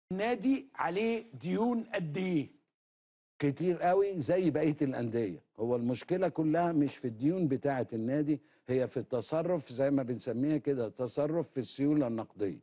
النادي عليه ديون قد ايه كتير قوي زي بقيه الانديه هو المشكله كلها مش في الديون بتاعه النادي هي في التصرف زي ما بنسميها كده تصرف في السيوله النقديه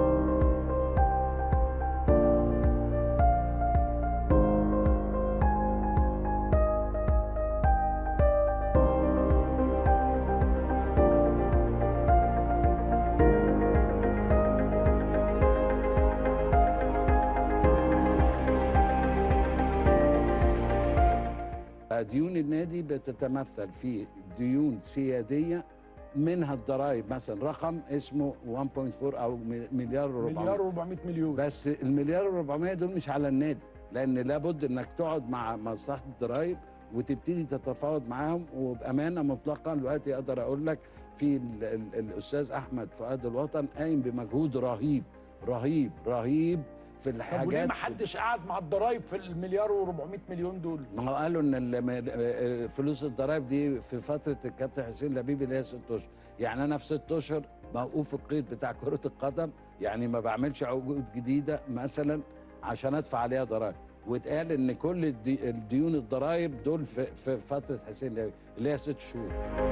ديون النادي بتتمثل في ديون سياديه منها الضرائب مثلا رقم اسمه 1.4 او مليار و400 مليار و400 مليون بس المليار و400 دول مش على النادي لان لابد انك تقعد مع مصلحه الضرائب وتبتدي تتفاوض معاهم وبامانه مطلقه دلوقتي اقدر اقول لك في ال ال الاستاذ احمد فؤاد الوطن قايم بمجهود رهيب رهيب رهيب في طب وليه الحاجات ما حدش قعد مع الضرايب في المليار و400 مليون دول ما هو قالوا ان ال- فلوس الضرائب دي في فتره الكابتن حسين لبيب اللي هي ست اشهر يعني انا في ست اشهر موقوف القيد بتاع كره القدم يعني ما بعملش عقود جديده مثلا عشان ادفع عليها ضرائب واتقال ان كل الدي- الديون الضرائب دول في, في فتره حسين لبيب اللي هي ست شهور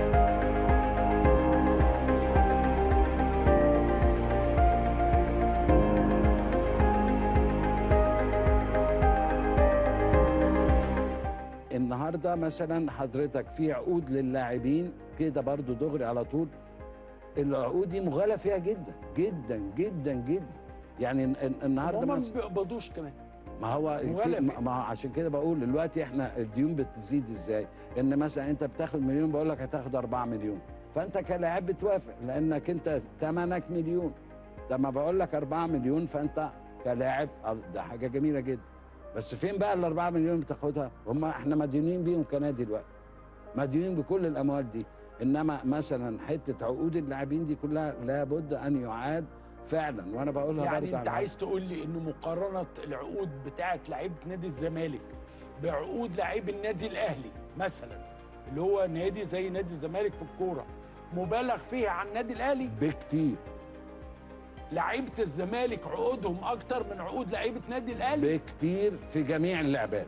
النهارده مثلا حضرتك في عقود للاعبين كده برضو دغري على طول العقود دي مغالى فيها جدا جدا جدا جدا يعني ال- ال- النهارده هم ما مثلا بيقبضوش كمان ما هو مغالى في فيها. ما هو عشان كده بقول دلوقتي احنا الديون بتزيد ازاي ان مثلا انت بتاخد مليون بقول لك هتاخد 4 مليون فانت كلاعب بتوافق لانك انت ثمنك مليون لما بقول لك 4 مليون فانت كلاعب آه، ده حاجه جميله جدا بس فين بقى ال 4 مليون بتاخدها هم احنا مديونين بيهم كنادي دلوقتي مديونين بكل الاموال دي انما مثلا حته عقود اللاعبين دي كلها لابد ان يعاد فعلا وانا بقولها يعني برضه انت على- عايز تقول لي ان مقارنه العقود بتاعه لعيبه نادي الزمالك بعقود لعيب النادي الاهلي مثلا اللي هو نادي زي نادي الزمالك في الكوره مبالغ فيها عن النادي الاهلي بكتير لعيبه الزمالك عقودهم اكتر من عقود لعيبه نادي الاهلي بكتير في جميع اللعبات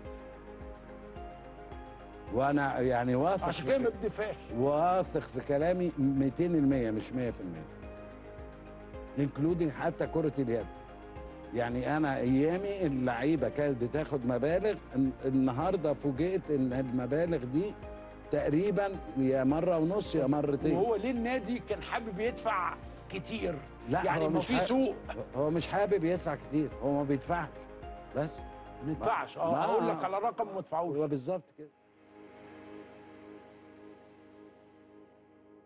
وانا يعني واثق عشان كده في ما بندفعش واثق في كلامي 200% مش 100% انكلودنج حتى كرة اليد يعني انا ايامي اللعيبه كانت بتاخد مبالغ الن- النهارده فوجئت ان المبالغ دي تقريبا يا مره ونص يا مرتين وهو ليه النادي كان حابب يدفع كتير لا يعني هو ما مش في حابب- سوق هو مش حابب يدفع كتير هو ما بيدفعش بس ما ندفعش ما- اه اقول لك على رقم ما تدفعوش هو بالظبط كده